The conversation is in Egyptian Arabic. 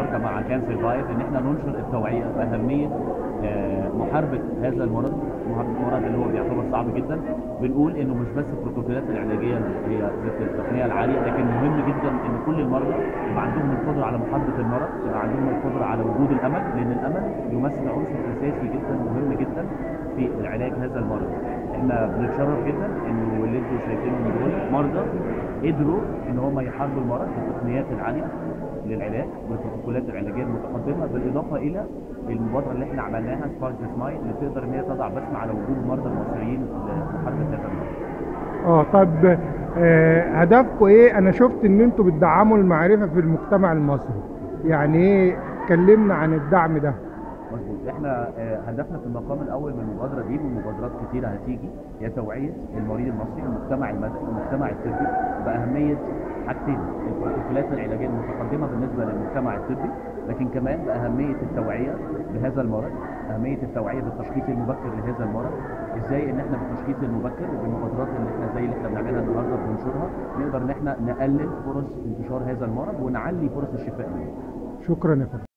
مشاركه مع كانسر فايف ان احنا ننشر التوعيه باهميه آه، محاربه هذا المرض المرض اللي هو بيعتبر صعب جدا بنقول انه مش بس البروتوكولات العلاجيه اللي هي ذات التقنيه العاليه لكن مهم جدا ان كل المرضى يبقى عندهم القدره على محاربه المرض يبقى عندهم القدره على وجود الامل لان الامل يمثل عنصر اساسي جدا مهم جدا في العلاج هذا المرض احنا بنتشرف جدا انه اللي انتم شايفينهم دول مرضى قدروا ان هم يحاربوا المرض بالتقنيات العاليه للعلاج والبروتوكولات العلاجيه المتقدمه بالاضافه الى المبادره اللي احنا عملناها سبارك سمايل اللي تقدر ان هي تضع بسمه على وجود المرضى المصريين لمحاربه هذا المرض. اه طب آه هدفكم ايه انا شفت ان انتوا بتدعموا المعرفه في المجتمع المصري يعني ايه كلمنا عن الدعم ده مظبوط احنا آه، هدفنا في المقام الاول من المبادره دي ومبادرات كتيره هتيجي هي توعيه المريض المصري المجتمع المدني المجتمع الطبي باهميه حاجتين البروتوكولات العلاجيه المتقدمه بالنسبه للمجتمع الطبي لكن كمان باهميه التوعيه بهذا المرض اهميه التوعيه بالتشخيص المبكر لهذا المرض ازاي ان احنا بالتشخيص المبكر وبالمبادرات اللي احنا زي اللي احنا بنعملها النهارده بننشرها نقدر ان احنا نقلل فرص انتشار هذا المرض ونعلي فرص الشفاء منه شكرا يا فندم